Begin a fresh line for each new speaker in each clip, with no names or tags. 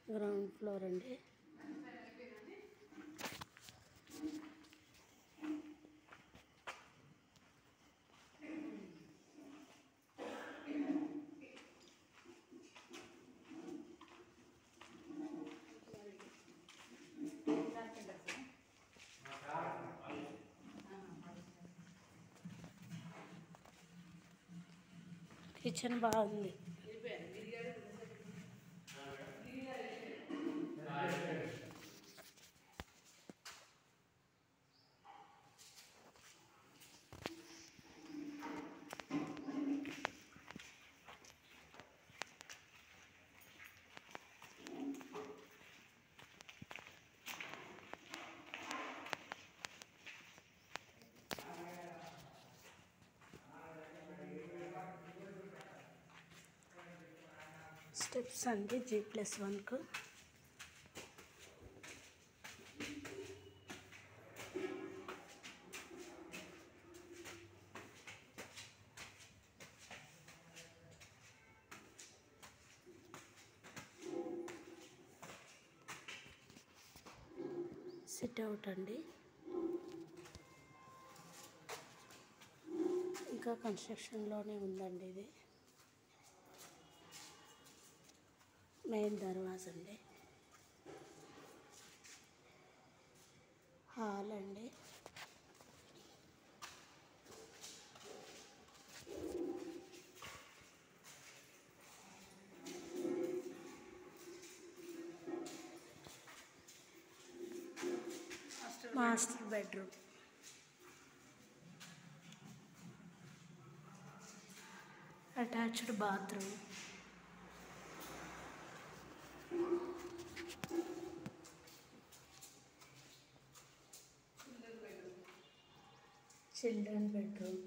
ground floor అండి kitchen బాగుంది steps అండి జీ ప్లస్ వన్కు సిట్ అవుట్ అండి ఇంకా కన్స్ట్రక్షన్లోనే ఉందండి ఇది మెయిన్ దర్వాజా అండి హాల్ అండి master bedroom attached bathroom children bedroom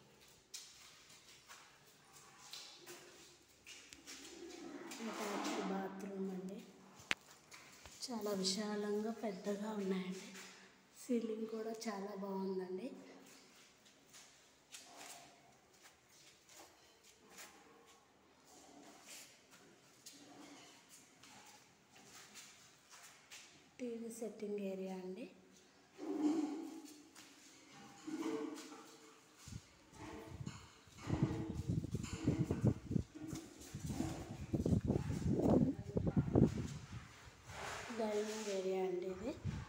attached bathroom అండి చాలా విశాలంగా పెద్దగా ఉన్నాయండి సీలింగ్ కూడా చాలా బాగుందండి టీవీ సెట్టింగ్ ఏరియా అండి డైనింగ్ ఏరియా అండి ఇది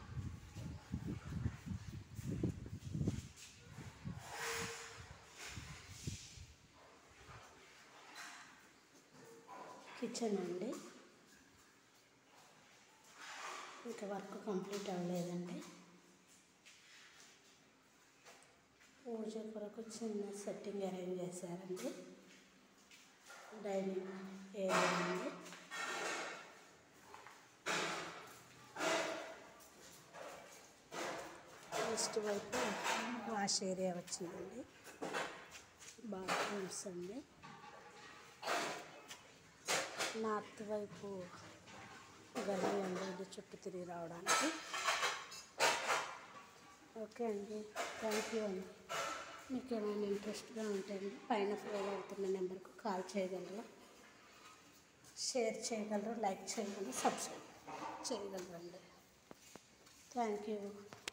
కిచెన్ అండి ఇంకా వర్క్ కంప్లీట్ అవ్వలేదండి పూజ కొరకు చిన్న సెట్టింగ్ అరేంజ్ చేశారండి డైనింగ్ ఏరియా అండి ఈస్ట్ వైపు వాష్ ఏరియా వచ్చిందండి బాత్రూమ్స్ అండి నార్త్ వైపు గల్లీ అండి ఇది చుట్టూ తిరిగి రావడానికి ఓకే అండి థ్యాంక్ యూ అండి మీకు ఏమైనా ఇంట్రెస్ట్గా ఉంటే అండి పైన ఫ్లోర్ అవుతున్న నెంబర్కు కాల్ చేయగలరు షేర్ చేయగలరు లైక్ చేయగలరు సబ్స్క్రైబ్ చేయగలరు అండి థ్యాంక్ యూ